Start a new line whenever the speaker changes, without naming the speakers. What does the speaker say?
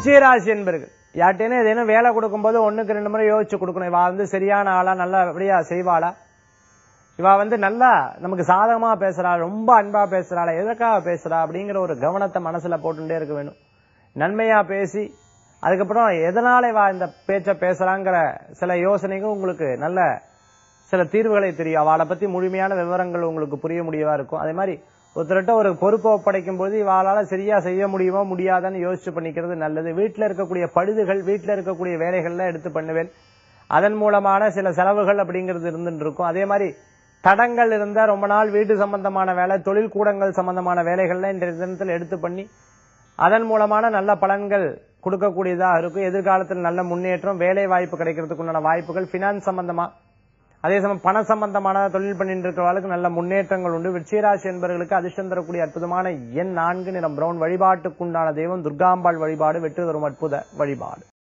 விருச்சிகராசி என்பர்கள் யார்ட்டேனும் ஏதேனும் வேலை கொடுக்கும்போது ஒண்ணுக்கு ரெண்டு முறை யோசிச்சு கொடுக்கணும் இவா வந்து சரியான ஆளா நல்லபடியா செய்வாளா இவா வந்து நல்லா நமக்கு சாதகமா பேசுறா ரொம்ப அன்பா பேசுறாளா எதற்காக பேசுறா அப்படிங்கிற ஒரு கவனத்தை மனசுல போட்டுட்டே இருக்க வேணும் நன்மையா பேசி அதுக்கப்புறம் எதனால இவா இந்த பேச்ச பேசுறாங்கிற சில யோசனைகள் உங்களுக்கு நல்ல சில தீர்வுகளை தெரியும் அவளை பத்தி முழுமையான விவரங்கள் உங்களுக்கு புரிய முடியவா இருக்கும் அதே மாதிரி ஒருத்தர்கிட்ட ஒரு பொறுப்பை ஒப்படைக்கும் போது இவாளால சரியா செய்ய முடியுமோ முடியாதான்னு யோசிச்சு பண்ணிக்கிறது நல்லது வீட்டுல இருக்கக்கூடிய பழுதுகள் வீட்டுல இருக்கக்கூடிய வேலைகள்ல எடுத்து பண்ணுவேன் அதன் மூலமான சில செலவுகள் அப்படிங்கிறது இருந்துட்டு இருக்கும் அதே மாதிரி தடங்கள் இருந்தா ரொம்ப நாள் வீட்டு சம்பந்தமான வேலை தொழில் கூடங்கள் சம்பந்தமான வேலைகள்ல இன்றைய தினத்தில் எடுத்து பண்ணி அதன் மூலமான நல்ல பலன்கள் கொடுக்கக்கூடியதாக இருக்கும் எதிர்காலத்தில் நல்ல முன்னேற்றம் வேலை வாய்ப்பு கிடைக்கிறதுக்கு உண்டான வாய்ப்புகள் பினான்ஸ் சம்பந்தமா அதே சமயம் பண சம்பந்தமான தொழில் பண்ணிட்டு இருக்கிறவர்களுக்கு நல்ல முன்னேற்றங்கள் உண்டு விருச்சிகராசி என்பவர்களுக்கு அதிர்ஷ்டம் தரக்கூடிய அற்புதமான எண் நான்கு நிறம் பிரவுன் வழிபாட்டுக்குண்டான தெய்வம் துர்காம்பாள் வழிபாடு வெற்றி தரும் அற்புத வழிபாடு